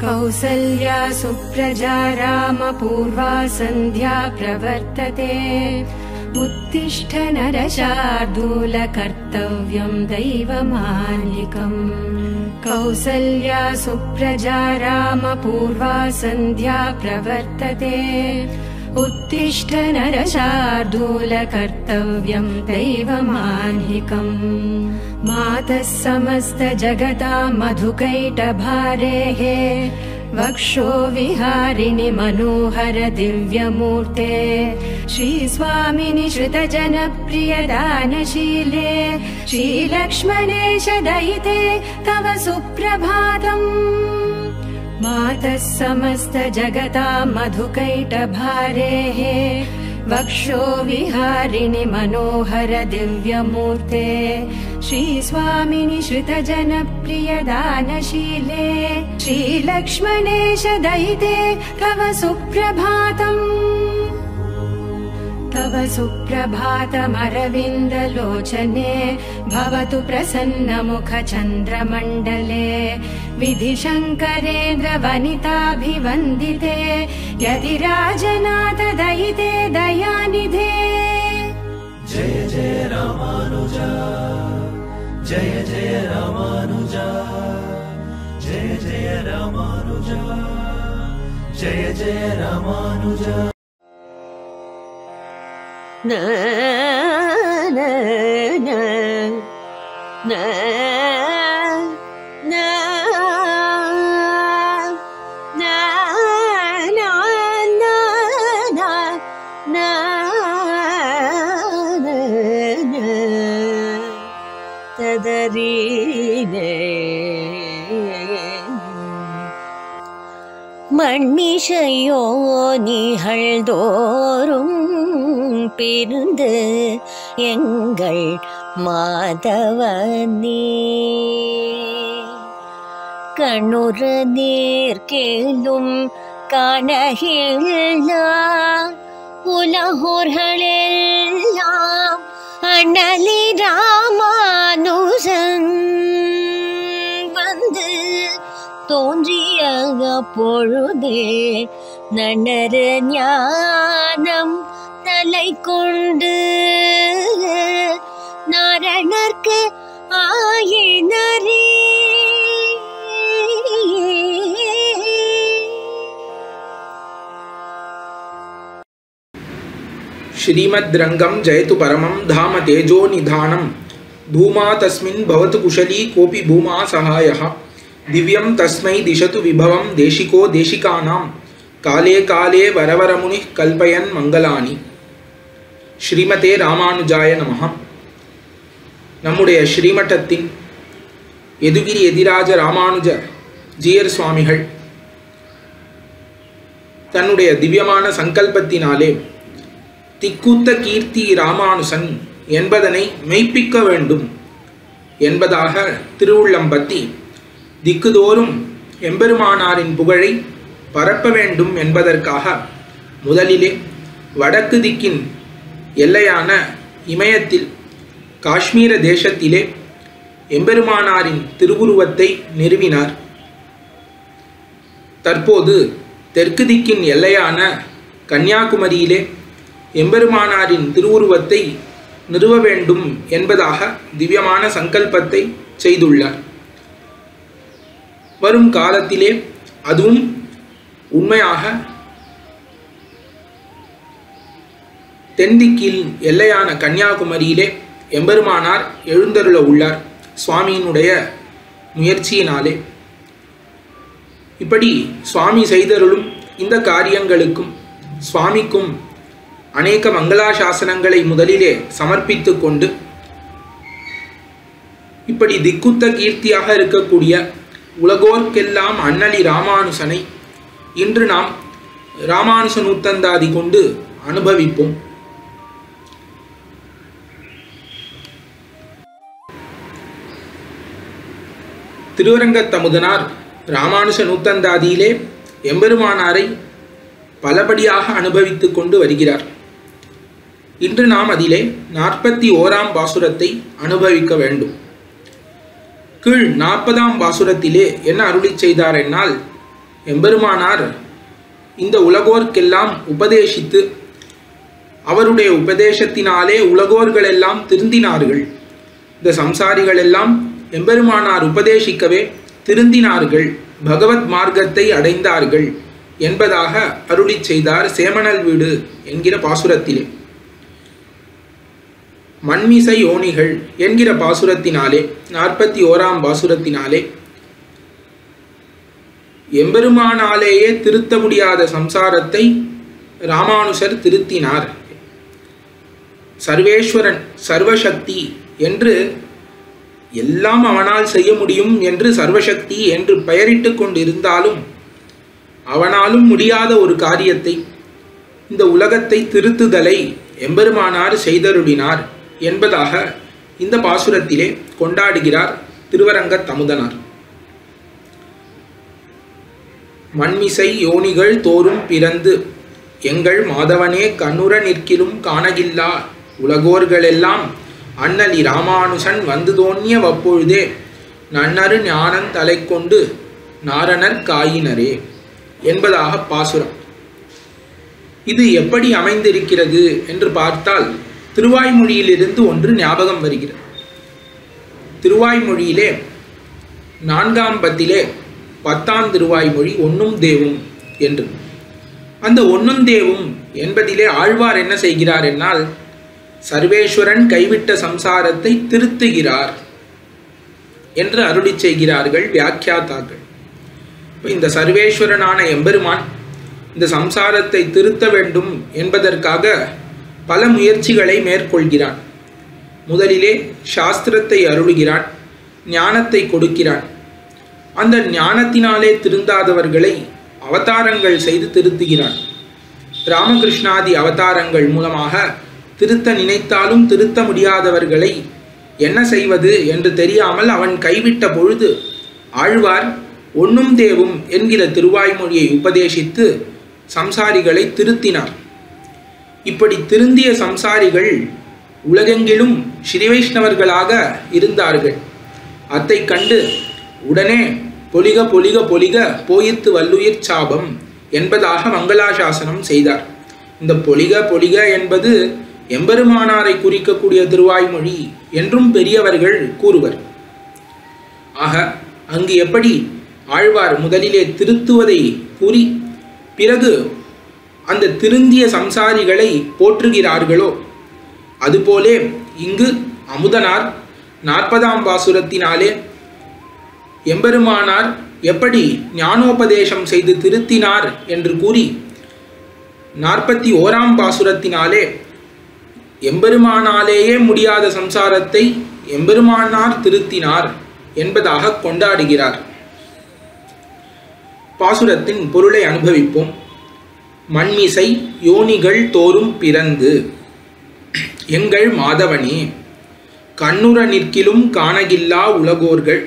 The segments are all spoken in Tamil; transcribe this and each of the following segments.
कौसल्या सुप्रजा रामपूर्वा सन्ध्या प्रवर्तते उत्तिष्ठ नरशार्दूल कर्तव्यम् दैवमालिकम् कौसल्या सुप्रजा रामपूर्वा सन्ध्या प्रवर्तते उत्तिष्ठ नरशार्दूल कर्तव्यम् दैवमान्हिकम् मातः समस्त जगता मधुकैटभारेः वक्षो विहारिणि मनोहर दिव्यमूर्ते श्रीस्वामिनि श्रुतजनप्रियदानशीले श्रीलक्ष्मणेश दयिते तव सुप्रभातम् मातः समस्त जगता मधुकैटभारेः वक्षो विहारिणि मनोहर दिव्यमूर्ते श्रीस्वामिनि श्रुतजनप्रियदानशीले श्रीलक्ष्मणेश दयिते तव सुप्रभातम् तव सुप्रभातमरविन्दलोचने भवतु प्रसन्नमुखचन्द्रमण्डले विधिशङ्करेन्द्रवनिताभिवन्दिते यदि राजनाथ दयिते दयानिधे जय जय रामानुजा जय जय रामानुजा जय जय रामानुजा जय जय Ramanuja na na na na na na na na na na na ததரீனே மண்ணிசையோ நிகழ்தோறும் பிரிந்து எங்கள் மாதவனே கண்ணுற நீர் கேளும் கனகில்லா உலகோர்களெல்லாம் அண்ணலி ராமானுசன் வந்து தோன்றிய பொழுதே நன்னர ஞானம் தலை கொண்டு நாரணர்க்கு ஆயினரே श्रीमद्रङ्गं जयतु परमं धाम तेजो निधानं भूमा तस्मिन् भवतु कुशली कोऽपि भूमा सहायः दिव्यं तस्मै दिशतु विभवं देशिको देशिकानां काले काले वरवरमुनिः कल्पयन् मङ्गलानि ஸ்ரீமதே ராமானுஜாய நமஹ நம்முடைய ஸ்ரீமட்டத்தின் எதுகிரி எதிராஜ ராமானுஜ ஜீயர் சுவாமிகள் தன்னுடைய திவ்யமான சங்கல்பத்தினாலே திக்குத்த கீர்த்தி ராமானுசன் என்பதனை மெய்ப்பிக்க வேண்டும் என்பதாக திருவுள்ளம்பத்தி திக்குதோறும் எம்பெருமானாரின் புகழை பரப்ப வேண்டும் என்பதற்காக முதலிலே வடக்கு திக்கின் எல்லையான இமயத்தில் காஷ்மீர தேசத்திலே எம்பெருமானாரின் திருவுருவத்தை நிறுவினார் தற்போது தெற்கு திக்கின் எல்லையான கன்னியாகுமரியிலே எம்பெருமானாரின் திருவுருவத்தை நிறுவ வேண்டும் என்பதாக திவ்யமான சங்கல்பத்தை செய்துள்ளார் வரும் காலத்திலே அதுவும் உண்மையாக தென்திக்கில் எல்லையான கன்னியாகுமரியிலே எம்பெருமானார் எழுந்தருள உள்ளார் சுவாமியினுடைய முயற்சியினாலே இப்படி சுவாமி செய்தருளும் இந்த காரியங்களுக்கும் சுவாமிக்கும் அநேக மங்களாசாசனங்களை முதலிலே சமர்ப்பித்து கொண்டு இப்படி திக்குத்த கீர்த்தியாக இருக்கக்கூடிய உலகோர்க்கெல்லாம் அண்ணலி ராமானுசனை இன்று நாம் ராமானுச நூத்தந்தாதி கொண்டு அனுபவிப்போம் திருவரங்கத்தமுதனார் ராமானுஷ நூத்தந்தாதியிலே எம்பெருமானாரை பலபடியாக அனுபவித்துக் கொண்டு வருகிறார் இன்று நாம் அதிலே நாற்பத்தி ஓராம் பாசுரத்தை அனுபவிக்க வேண்டும் கீழ் நாற்பதாம் பாசுரத்திலே என்ன அருளி செய்தார் என்னால் எம்பெருமானார் இந்த உலகோர்க்கெல்லாம் உபதேசித்து அவருடைய உபதேசத்தினாலே உலகோர்கள் எல்லாம் திருந்தினார்கள் இந்த சம்சாரிகள் எல்லாம் எம்பெருமானார் உபதேசிக்கவே திருந்தினார்கள் பகவத் மார்க்கத்தை அடைந்தார்கள் என்பதாக அருளிச் செய்தார் சேமணல் வீடு என்கிற பாசுரத்திலே மண்மிசை யோனிகள் என்கிற பாசுரத்தினாலே நாற்பத்தி ஓராம் பாசுரத்தினாலே எம்பெருமானாலேயே திருத்த முடியாத சம்சாரத்தை ராமானுஷர் திருத்தினார் சர்வேஸ்வரன் சர்வசக்தி என்று எல்லாம் அவனால் செய்ய முடியும் என்று சர்வசக்தி என்று பெயரிட்டு கொண்டிருந்தாலும் அவனாலும் முடியாத ஒரு காரியத்தை இந்த உலகத்தை திருத்துதலை எம்பெருமானார் செய்தருளினார் என்பதாக இந்த பாசுரத்திலே கொண்டாடுகிறார் திருவரங்கத் தமுதனார் மண்மிசை யோனிகள் தோறும் பிறந்து எங்கள் மாதவனே கண்ணுற நிற்கிலும் காணகில்லா உலகோர்களெல்லாம் அண்ணலி ராமானுசன் வந்து தோன்றிய வப்பொழுதே நன்னரு ஞானன் தலை கொண்டு நாரணர் காயினரே என்பதாக பாசுரம் இது எப்படி அமைந்திருக்கிறது என்று பார்த்தால் திருவாய்மொழியிலிருந்து ஒன்று ஞாபகம் வருகிறது திருவாய்மொழியிலே நான்காம் பத்திலே பத்தாம் திருவாய்மொழி ஒன்னும் தேவும் என்று அந்த ஒன்னும் தேவும் என்பதிலே ஆழ்வார் என்ன செய்கிறார் என்னால் சர்வேஸ்வரன் கைவிட்ட சம்சாரத்தை திருத்துகிறார் என்று அருளி செய்கிறார்கள் வியாக்கியாத்தாக்கள் இப்ப இந்த சர்வேஸ்வரனான எம்பெருமான் இந்த சம்சாரத்தை திருத்த வேண்டும் என்பதற்காக பல முயற்சிகளை மேற்கொள்கிறான் முதலிலே சாஸ்திரத்தை அருளுகிறான் ஞானத்தை கொடுக்கிறான் அந்த ஞானத்தினாலே திருந்தாதவர்களை அவதாரங்கள் செய்து திருத்துகிறான் ராமகிருஷ்ணாதி அவதாரங்கள் மூலமாக திருத்த நினைத்தாலும் திருத்த முடியாதவர்களை என்ன செய்வது என்று தெரியாமல் அவன் கைவிட்ட பொழுது ஆழ்வார் ஒன்னும் தேவும் என்கிற திருவாய்மொழியை உபதேசித்து சம்சாரிகளை திருத்தினார் இப்படி திருந்திய சம்சாரிகள் உலகெங்கிலும் ஸ்ரீ வைஷ்ணவர்களாக இருந்தார்கள் அத்தை கண்டு உடனே பொலிக பொலிக பொலிக போயித்து வல்லுயிர் சாபம் என்பதாக மங்களாசாசனம் செய்தார் இந்த பொலிக பொலிக என்பது எம்பெருமானாரை குறிக்கக்கூடிய திருவாய்மொழி என்றும் பெரியவர்கள் கூறுவர் ஆக அங்கு எப்படி ஆழ்வார் முதலிலே திருத்துவதை கூறி பிறகு அந்த திருந்திய சம்சாரிகளை போற்றுகிறார்களோ அதுபோலே இங்கு அமுதனார் நாற்பதாம் பாசுரத்தினாலே எம்பெருமானார் எப்படி ஞானோபதேசம் செய்து திருத்தினார் என்று கூறி நாற்பத்தி ஓராம் பாசுரத்தினாலே எம்பெருமானாலேயே முடியாத சம்சாரத்தை எம்பெருமானார் திருத்தினார் என்பதாக கொண்டாடுகிறார் பாசுரத்தின் பொருளை அனுபவிப்போம் மண்மிசை யோனிகள் தோறும் பிறந்து எங்கள் மாதவனே கண்ணுற நிற்கிலும் காணகில்லா உலகோர்கள்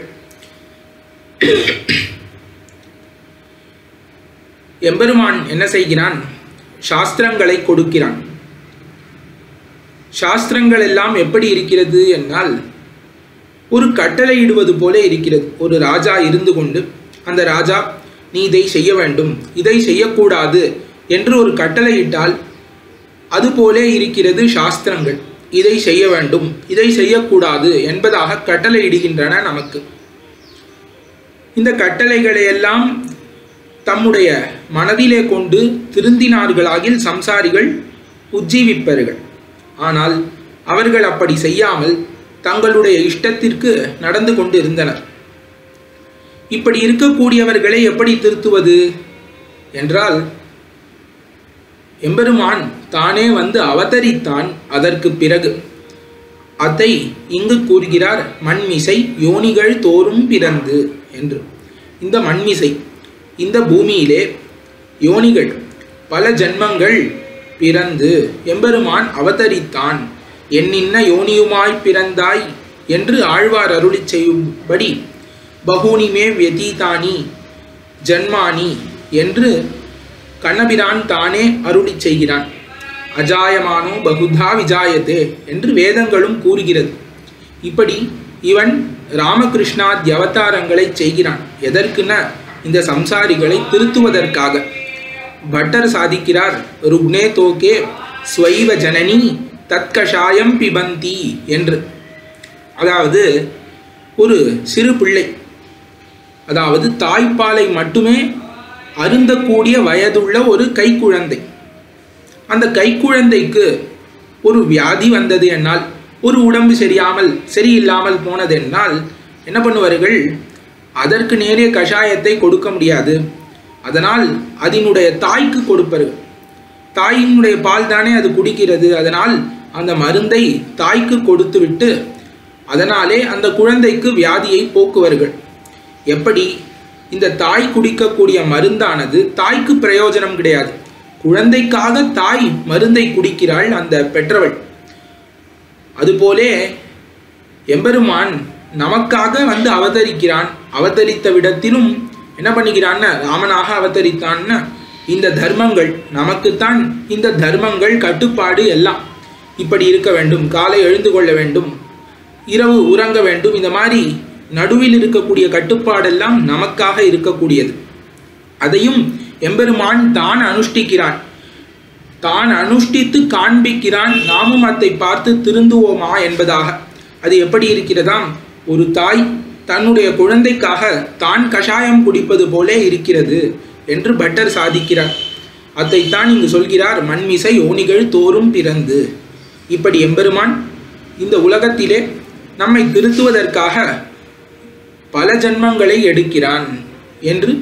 எம்பெருமான் என்ன செய்கிறான் சாஸ்திரங்களை கொடுக்கிறான் சாஸ்திரங்கள் எல்லாம் எப்படி இருக்கிறது என்னால் ஒரு கட்டளையிடுவது போல இருக்கிறது ஒரு ராஜா இருந்து கொண்டு அந்த ராஜா நீ இதை செய்ய வேண்டும் இதை செய்யக்கூடாது என்று ஒரு கட்டளையிட்டால் அதுபோலே இருக்கிறது சாஸ்திரங்கள் இதை செய்ய வேண்டும் இதை செய்யக்கூடாது என்பதாக கட்டளையிடுகின்றன நமக்கு இந்த கட்டளைகளை எல்லாம் தம்முடைய மனதிலே கொண்டு திருந்தினார்களாகில் சம்சாரிகள் உஜ்ஜீவிப்பர்கள் ஆனால் அவர்கள் அப்படி செய்யாமல் தங்களுடைய இஷ்டத்திற்கு நடந்து கொண்டு இருந்தனர் இப்படி இருக்கக்கூடியவர்களை எப்படி திருத்துவது என்றால் எம்பெருமான் தானே வந்து அவதரித்தான் அதற்கு பிறகு அதை இங்கு கூறுகிறார் மண்மிசை யோனிகள் தோறும் பிறந்து என்று இந்த மண்மிசை இந்த பூமியிலே யோனிகள் பல ஜென்மங்கள் பிறந்து எம்பெருமான் அவதரித்தான் என்னின்ன யோனியுமாய் பிறந்தாய் என்று ஆழ்வார் அருளிச் செய்யும்படி பகூனிமே வெதீதானி ஜன்மானி என்று கண்ணபிரான் தானே அருளிச் செய்கிறான் அஜாயமானோ பகுதா விஜாயத்தே என்று வேதங்களும் கூறுகிறது இப்படி இவன் ராமகிருஷ்ணாதி அவதாரங்களை செய்கிறான் எதற்குன இந்த சம்சாரிகளை திருத்துவதற்காக பட்டர் சாதிக்கிறார் ருக்னே தோகே ஸ்வைவ ஜனனி தத்கஷாயம் பிபந்தி என்று அதாவது ஒரு சிறு பிள்ளை அதாவது தாய்ப்பாலை மட்டுமே அருந்தக்கூடிய வயதுள்ள ஒரு கைக்குழந்தை அந்த கைக்குழந்தைக்கு ஒரு வியாதி வந்தது என்னால் ஒரு உடம்பு சரியாமல் சரியில்லாமல் போனது என்னால் என்ன பண்ணுவார்கள் அதற்கு நேரே கஷாயத்தை கொடுக்க முடியாது அதனால் அதனுடைய தாய்க்கு கொடுப்பார்கள் தாயினுடைய பால் தானே அது குடிக்கிறது அதனால் அந்த மருந்தை தாய்க்கு கொடுத்துவிட்டு அதனாலே அந்த குழந்தைக்கு வியாதியை போக்குவார்கள் எப்படி இந்த தாய் குடிக்கக்கூடிய மருந்தானது தாய்க்கு பிரயோஜனம் கிடையாது குழந்தைக்காக தாய் மருந்தை குடிக்கிறாள் அந்த பெற்றவள் அதுபோலே எம்பெருமான் நமக்காக வந்து அவதரிக்கிறான் அவதரித்த விடத்திலும் என்ன பண்ணிக்கிறான்னு ராமனாக அவதரித்தான்னு இந்த தர்மங்கள் நமக்குத்தான் இந்த தர்மங்கள் கட்டுப்பாடு எல்லாம் இப்படி இருக்க வேண்டும் காலை எழுந்து கொள்ள வேண்டும் இரவு உறங்க வேண்டும் இந்த மாதிரி நடுவில் இருக்கக்கூடிய கட்டுப்பாடெல்லாம் நமக்காக இருக்கக்கூடியது அதையும் எம்பெருமான் தான் அனுஷ்டிக்கிறான் தான் அனுஷ்டித்து காண்பிக்கிறான் நாமும் அதை பார்த்து திருந்துவோமா என்பதாக அது எப்படி இருக்கிறதாம் ஒரு தாய் தன்னுடைய குழந்தைக்காக தான் கஷாயம் குடிப்பது போலே இருக்கிறது என்று பட்டர் சாதிக்கிறார் அதைத்தான் இங்கு சொல்கிறார் மண்மிசை ஓணிகள் தோறும் பிறந்து இப்படி எம்பெருமான் இந்த உலகத்திலே நம்மை திருத்துவதற்காக பல ஜன்மங்களை எடுக்கிறான் என்று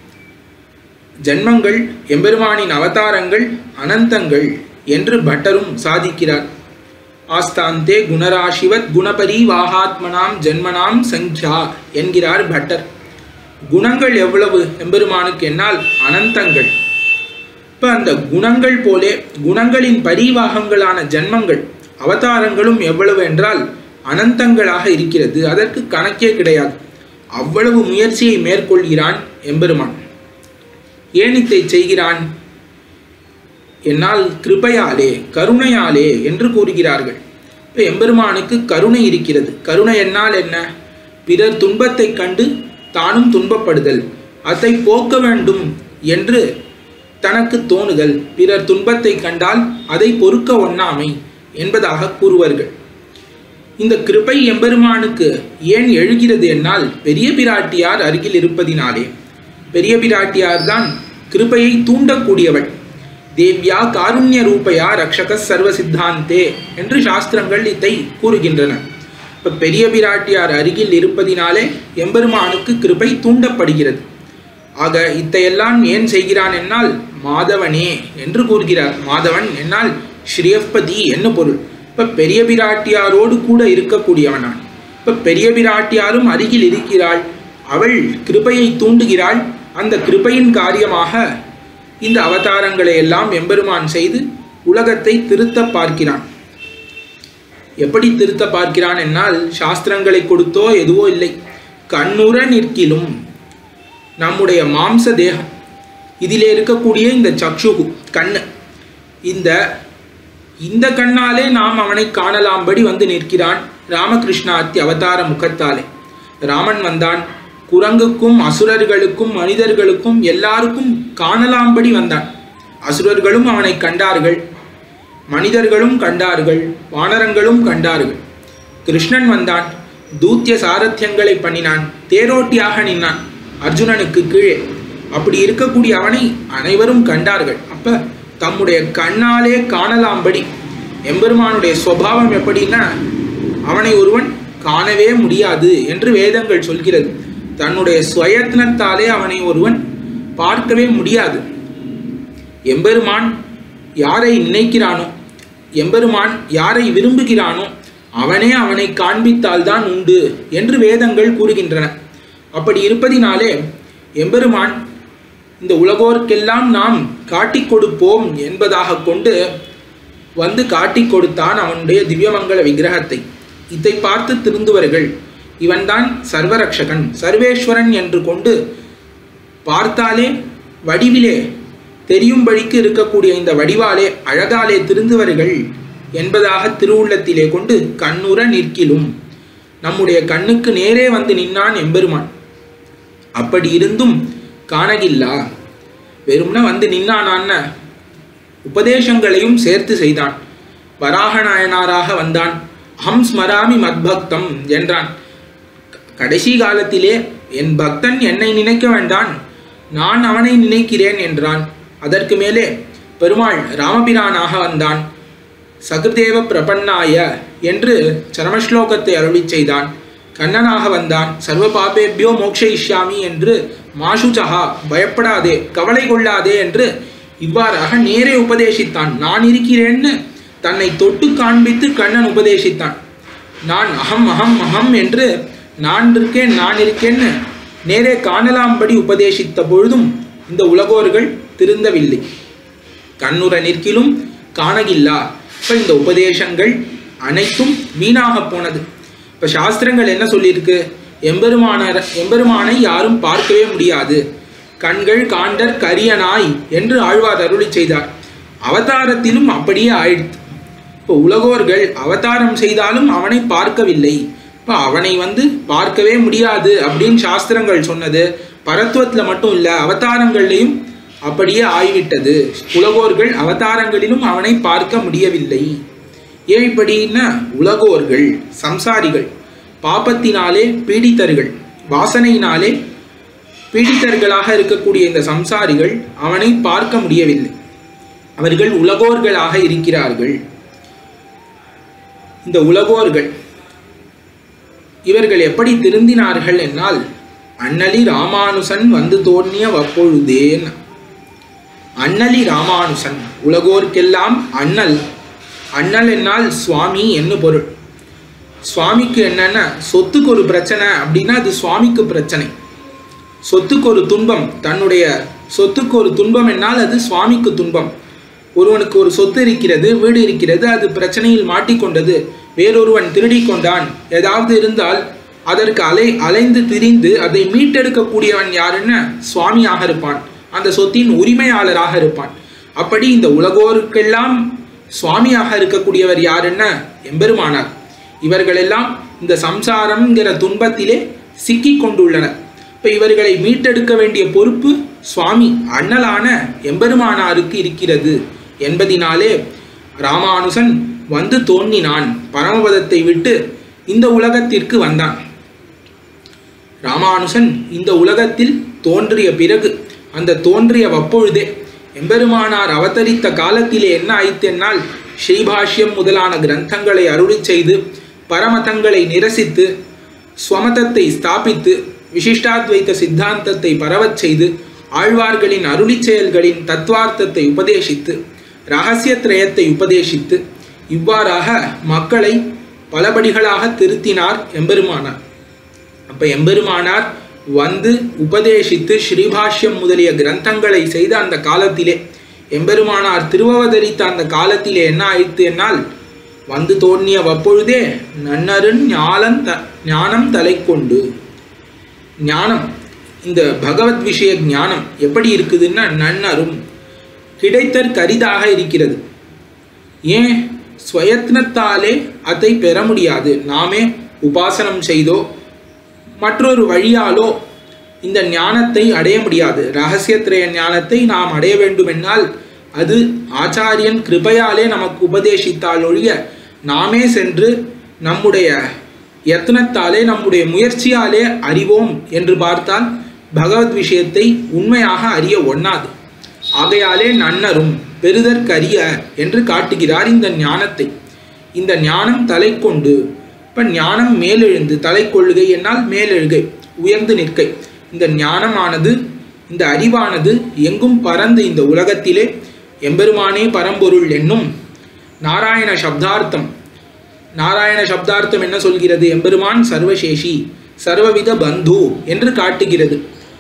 ஜன்மங்கள் எம்பெருமானின் அவதாரங்கள் அனந்தங்கள் என்று பட்டரும் சாதிக்கிறார் ஆஸ்தாந்தே குணராசிவத் குணபரிவாகாத்மனாம் ஜென்மனாம் சங்கியா என்கிறார் பட்டர் குணங்கள் எவ்வளவு எம்பெருமானுக்கு என்னால் அனந்தங்கள் இப்போ அந்த குணங்கள் போலே குணங்களின் பரிவாகங்களான ஜன்மங்கள் அவதாரங்களும் எவ்வளவு என்றால் அனந்தங்களாக இருக்கிறது அதற்கு கணக்கே கிடையாது அவ்வளவு முயற்சியை மேற்கொள்கிறான் எம்பெருமான் ஏன் இதை செய்கிறான் என்னால் கிருபையாலே கருணையாலே என்று கூறுகிறார்கள் இப்போ எம்பெருமானுக்கு கருணை இருக்கிறது கருணை என்னால் என்ன பிறர் துன்பத்தை கண்டு தானும் துன்பப்படுதல் அதை போக்க வேண்டும் என்று தனக்கு தோணுதல் பிறர் துன்பத்தை கண்டால் அதை பொறுக்க ஒண்ணாமை என்பதாக கூறுவார்கள் இந்த கிருபை எம்பெருமானுக்கு ஏன் எழுகிறது என்னால் பெரிய பிராட்டியார் அருகில் இருப்பதினாலே பெரிய பிராட்டியார் தான் கிருபையை தூண்டக்கூடியவள் தேவ்யா காருண்ய ரூபையா ரக்ஷக சர்வ சித்தாந்தே என்று சாஸ்திரங்கள் இதை கூறுகின்றன இப்ப பெரிய பிராட்டியார் அருகில் இருப்பதினாலே எம்பெருமானுக்கு கிருபை தூண்டப்படுகிறது ஆக இத்தையெல்லாம் ஏன் செய்கிறான் என்னால் மாதவனே என்று கூறுகிறார் மாதவன் என்னால் ஸ்ரீயப்பதி என்ன பொருள் இப்ப பெரிய பிராட்டியாரோடு கூட இருக்கக்கூடியவன் நான் இப்ப பெரிய பிராட்டியாரும் அருகில் இருக்கிறாள் அவள் கிருபையை தூண்டுகிறாள் அந்த கிருபையின் காரியமாக இந்த அவதாரங்களை எல்லாம் எம்பெருமான் செய்து உலகத்தை திருத்த பார்க்கிறான் எப்படி திருத்த பார்க்கிறான் என்னால் சாஸ்திரங்களை கொடுத்தோ எதுவோ இல்லை கண்ணுற நிற்கிலும் நம்முடைய மாம்ச தேகம் இதிலே இருக்கக்கூடிய இந்த சக்ஷுகு கண்ணு இந்த இந்த கண்ணாலே நாம் அவனை காணலாம்படி வந்து நிற்கிறான் ராமகிருஷ்ணாத்தி அவதார முகத்தாலே ராமன் வந்தான் குரங்குக்கும் அசுரர்களுக்கும் மனிதர்களுக்கும் எல்லாருக்கும் காணலாம்படி வந்தான் அசுரர்களும் அவனை கண்டார்கள் மனிதர்களும் கண்டார்கள் வானரங்களும் கண்டார்கள் கிருஷ்ணன் வந்தான் தூத்திய சாரத்தியங்களை பண்ணினான் தேரோட்டியாக நின்னான் அர்ஜுனனுக்கு கீழே அப்படி இருக்கக்கூடிய அவனை அனைவரும் கண்டார்கள் அப்ப தம்முடைய கண்ணாலே காணலாம்படி எம்பெருமானுடைய சுவாவம் எப்படின்னா அவனை ஒருவன் காணவே முடியாது என்று வேதங்கள் சொல்கிறது தன்னுடைய சுயத்னத்தாலே அவனை ஒருவன் பார்க்கவே முடியாது எம்பெருமான் யாரை நினைக்கிறானோ எம்பெருமான் யாரை விரும்புகிறானோ அவனே அவனை காண்பித்தால்தான் உண்டு என்று வேதங்கள் கூறுகின்றன அப்படி இருப்பதினாலே எம்பெருமான் இந்த உலகோர்க்கெல்லாம் நாம் காட்டிக் கொடுப்போம் என்பதாக கொண்டு வந்து காட்டிக் கொடுத்தான் அவனுடைய திவ்யமங்கல விக்கிரகத்தை இதை பார்த்து திருந்துவர்கள் இவன்தான் சர்வரக்ஷகன் சர்வேஸ்வரன் என்று கொண்டு பார்த்தாலே வடிவிலே தெரியும்படிக்கு இருக்கக்கூடிய இந்த வடிவாலே அழகாலே திருந்துவர்கள் என்பதாக திருவுள்ளத்திலே கொண்டு கண்ணுற நிற்கிலும் நம்முடைய கண்ணுக்கு நேரே வந்து நின்னான் எம்பெருமான் அப்படி இருந்தும் காணகில்லா வெறும்னா வந்து நின்னானான்னு உபதேசங்களையும் சேர்த்து செய்தான் வராக நாயனாராக வந்தான் அஹம் ஸ்மராமி மத்பக்தம் என்றான் கடைசி காலத்திலே என் பக்தன் என்னை நினைக்க வேண்டான் நான் அவனை நினைக்கிறேன் என்றான் அதற்கு மேலே பெருமாள் ராமபிரானாக வந்தான் சகுதேவ பிரபன்னாய என்று சரமஸ்லோகத்தை அருளிச் செய்தான் கண்ணனாக வந்தான் சர்வ பாபேபியோ மோக்ஷயிஷ்யாமி என்று மாசுச்சகா பயப்படாதே கவலை கொள்ளாதே என்று இவ்வாறாக நேரே உபதேசித்தான் நான் இருக்கிறேன்னு தன்னை தொட்டு காண்பித்து கண்ணன் உபதேசித்தான் நான் அகம் அகம் அகம் என்று நான் இருக்கேன் நான் இருக்கேன்னு நேரே காணலாம்படி உபதேசித்த பொழுதும் இந்த உலகோர்கள் திருந்தவில்லை கண்ணுற நிற்கிலும் காணகில்லா இப்போ இந்த உபதேசங்கள் அனைத்தும் வீணாக போனது இப்போ சாஸ்திரங்கள் என்ன சொல்லியிருக்கு எம்பெருமானார் எம்பெருமானை யாரும் பார்க்கவே முடியாது கண்கள் காண்டர் கரியனாய் என்று ஆழ்வார் அருளி செய்தார் அவதாரத்திலும் அப்படியே ஆயிடுத்து இப்போ உலகோர்கள் அவதாரம் செய்தாலும் அவனை பார்க்கவில்லை இப்போ அவனை வந்து பார்க்கவே முடியாது அப்படின்னு சாஸ்திரங்கள் சொன்னது பரத்துவத்தில் மட்டும் இல்லை அவதாரங்கள்லையும் அப்படியே ஆய்விட்டது உலகோர்கள் அவதாரங்களிலும் அவனை பார்க்க முடியவில்லை ஏன் இப்படின்னா உலகோர்கள் சம்சாரிகள் பாபத்தினாலே பீடித்தர்கள் வாசனையினாலே பீடித்தர்களாக இருக்கக்கூடிய இந்த சம்சாரிகள் அவனை பார்க்க முடியவில்லை அவர்கள் உலகோர்களாக இருக்கிறார்கள் இந்த உலகோர்கள் இவர்கள் எப்படி திருந்தினார்கள் என்னால் அண்ணலி ராமானுசன் வந்து தோன்றிய வப்பொழுதேன் அண்ணலி ராமானுசன் உலகோர்க்கெல்லாம் அண்ணல் அண்ணல் என்னால் சுவாமி என்ன பொருள் சுவாமிக்கு என்னன்னா சொத்துக்கு ஒரு பிரச்சனை அப்படின்னா அது சுவாமிக்கு பிரச்சனை சொத்துக்கு ஒரு துன்பம் தன்னுடைய சொத்துக்கு ஒரு துன்பம் என்னால் அது சுவாமிக்கு துன்பம் ஒருவனுக்கு ஒரு சொத்து இருக்கிறது வீடு இருக்கிறது அது பிரச்சனையில் மாட்டிக்கொண்டது வேறொருவன் திருடி கொண்டான் ஏதாவது இருந்தால் அதற்கு அலை அலைந்து திரிந்து அதை மீட்டெடுக்கக்கூடியவன் யாருன்னு சுவாமியாக இருப்பான் அந்த சொத்தின் உரிமையாளராக இருப்பான் அப்படி இந்த உலகோருக்கெல்லாம் சுவாமியாக இருக்கக்கூடியவர் யாருன்னா எம்பெருமானார் இவர்களெல்லாம் இந்த சம்சாரம்ங்கிற துன்பத்திலே சிக்கி கொண்டுள்ளனர் இப்போ இவர்களை மீட்டெடுக்க வேண்டிய பொறுப்பு சுவாமி அண்ணலான எம்பெருமானாருக்கு இருக்கிறது என்பதினாலே ராமானுசன் வந்து தோன்றினான் பரமபதத்தை விட்டு இந்த உலகத்திற்கு வந்தான் ராமானுசன் இந்த உலகத்தில் தோன்றிய பிறகு அந்த தோன்றிய வப்பொழுதே எம்பெருமானார் அவதரித்த காலத்திலே என்ன ஆயித்தென்னால் ஸ்ரீபாஷ்யம் முதலான கிரந்தங்களை அருளி செய்து பரமதங்களை நிரசித்து ஸ்வமதத்தை ஸ்தாபித்து விசிஷ்டாத்வைத்த சித்தாந்தத்தை பரவச் செய்து ஆழ்வார்களின் அருளிச் செயல்களின் தத்துவார்த்தத்தை உபதேசித்து ரகசியத்ரயத்தை உபதேசித்து இவ்வாறாக மக்களை பலபடிகளாக திருத்தினார் எம்பெருமானார் அப்ப எம்பெருமானார் வந்து உபதேசித்து ஸ்ரீபாஷ்யம் முதலிய கிரந்தங்களை செய்த அந்த காலத்திலே எம்பெருமானார் திருவவதரித்த அந்த காலத்திலே என்ன ஆயிற்று என்னால் வந்து தோன்றிய வப்பொழுதே நன்னருண் ஞானம் த ஞானம் தலை கொண்டு ஞானம் இந்த பகவத் விஷய ஞானம் எப்படி இருக்குதுன்னா நன்னரும் கிடைத்தற் கரிதாக இருக்கிறது ஏன் ஸ்வயத்னத்தாலே அதை பெற முடியாது நாமே உபாசனம் செய்தோ மற்றொரு வழியாலோ இந்த ஞானத்தை அடைய முடியாது ரகசியத்திரய ஞானத்தை நாம் அடைய வேண்டுமென்றால் அது ஆச்சாரியன் கிருபையாலே நமக்கு உபதேசித்தால் ஒழிய நாமே சென்று நம்முடைய யத்னத்தாலே நம்முடைய முயற்சியாலே அறிவோம் என்று பார்த்தால் பகவத் விஷயத்தை உண்மையாக அறிய ஒண்ணாது ஆகையாலே நன்னரும் பெறுதற்கரிய என்று காட்டுகிறார் இந்த ஞானத்தை இந்த ஞானம் தலை கொண்டு இப்போ ஞானம் மேலெழுந்து தலை கொள்ளுகை என்னால் மேலெழுகை உயர்ந்து நிற்கை இந்த ஞானமானது இந்த அறிவானது எங்கும் பறந்து இந்த உலகத்திலே எம்பெருமானே பரம்பொருள் என்னும் நாராயண சப்தார்த்தம் நாராயண சப்தார்த்தம் என்ன சொல்கிறது எம்பெருமான் சர்வசேஷி சர்வவித பந்து என்று காட்டுகிறது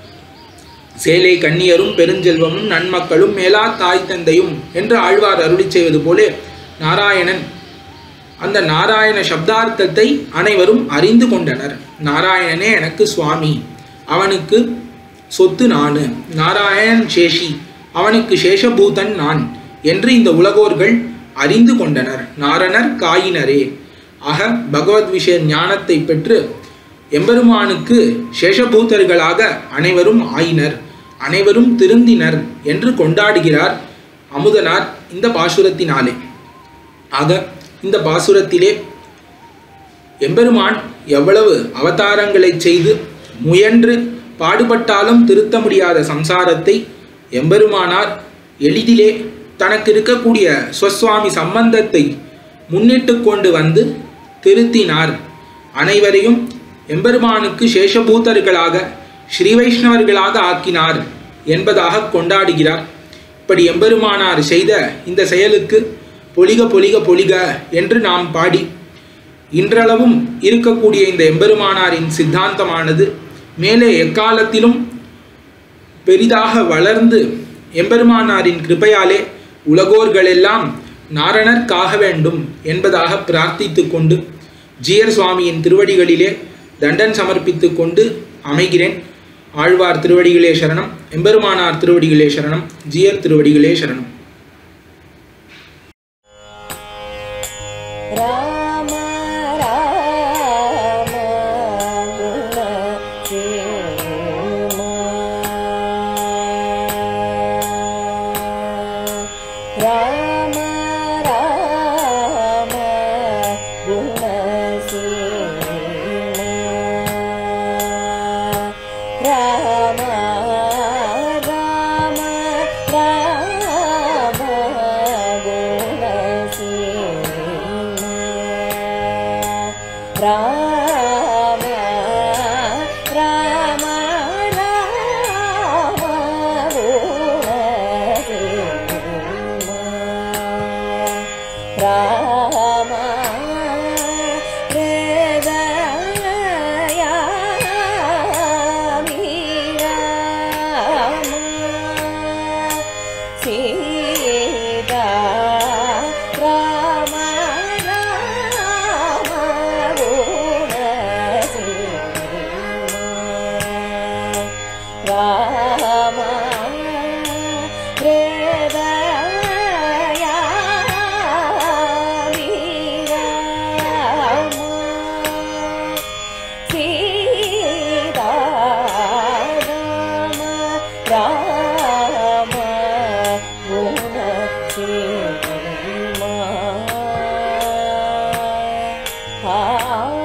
சேலை கண்ணியரும் பெருஞ்செல்வமும் நன்மக்களும் மேலா தாய் தந்தையும் என்று ஆழ்வார் அருளி செய்வது போலே நாராயணன் அந்த நாராயண சப்தார்த்தத்தை அனைவரும் அறிந்து கொண்டனர் நாராயணனே எனக்கு சுவாமி அவனுக்கு சொத்து நானு நாராயணன் சேஷி அவனுக்கு சேஷபூதன் நான் என்று இந்த உலகோர்கள் அறிந்து கொண்டனர் நாரணர் காயினரே ஆக பகவத் விஷய ஞானத்தை பெற்று எம்பெருமானுக்கு சேஷபூதர்களாக அனைவரும் ஆயினர் அனைவரும் திருந்தினர் என்று கொண்டாடுகிறார் அமுதனார் இந்த பாசுரத்தினாலே ஆக இந்த பாசுரத்திலே எம்பெருமான் எவ்வளவு அவதாரங்களை செய்து முயன்று பாடுபட்டாலும் திருத்த முடியாத சம்சாரத்தை எம்பெருமானார் எளிதிலே தனக்கு இருக்கக்கூடிய ஸ்வஸ்வாமி சம்பந்தத்தை முன்னிட்டு கொண்டு வந்து திருத்தினார் அனைவரையும் எம்பெருமானுக்கு சேஷபூதர்களாக ஸ்ரீ வைஷ்ணவர்களாக ஆக்கினார் என்பதாக கொண்டாடுகிறார் இப்படி எம்பெருமானார் செய்த இந்த செயலுக்கு பொலிக பொலிக பொலிக என்று நாம் பாடி இன்றளவும் இருக்கக்கூடிய இந்த எம்பெருமானாரின் சித்தாந்தமானது மேலே எக்காலத்திலும் பெரிதாக வளர்ந்து எம்பெருமானாரின் கிருபையாலே உலகோர்களெல்லாம் நாரணர்க்காக வேண்டும் என்பதாக பிரார்த்தித்து கொண்டு ஜியர் சுவாமியின் திருவடிகளிலே தண்டன் சமர்ப்பித்து கொண்டு அமைகிறேன் ஆழ்வார் திருவடிகளே சரணம் எம்பெருமானார் திருவடிகளே சரணம் ஜியர் திருவடிகளே சரணம் ராம ராம குண ராம ராம குண ராம ராம ராம குண ராம ராம ராம ராம சீதா ராம ராம குண ராம ஹிருதயா வீராம சீதா ராம ராம குண சீமா ஆ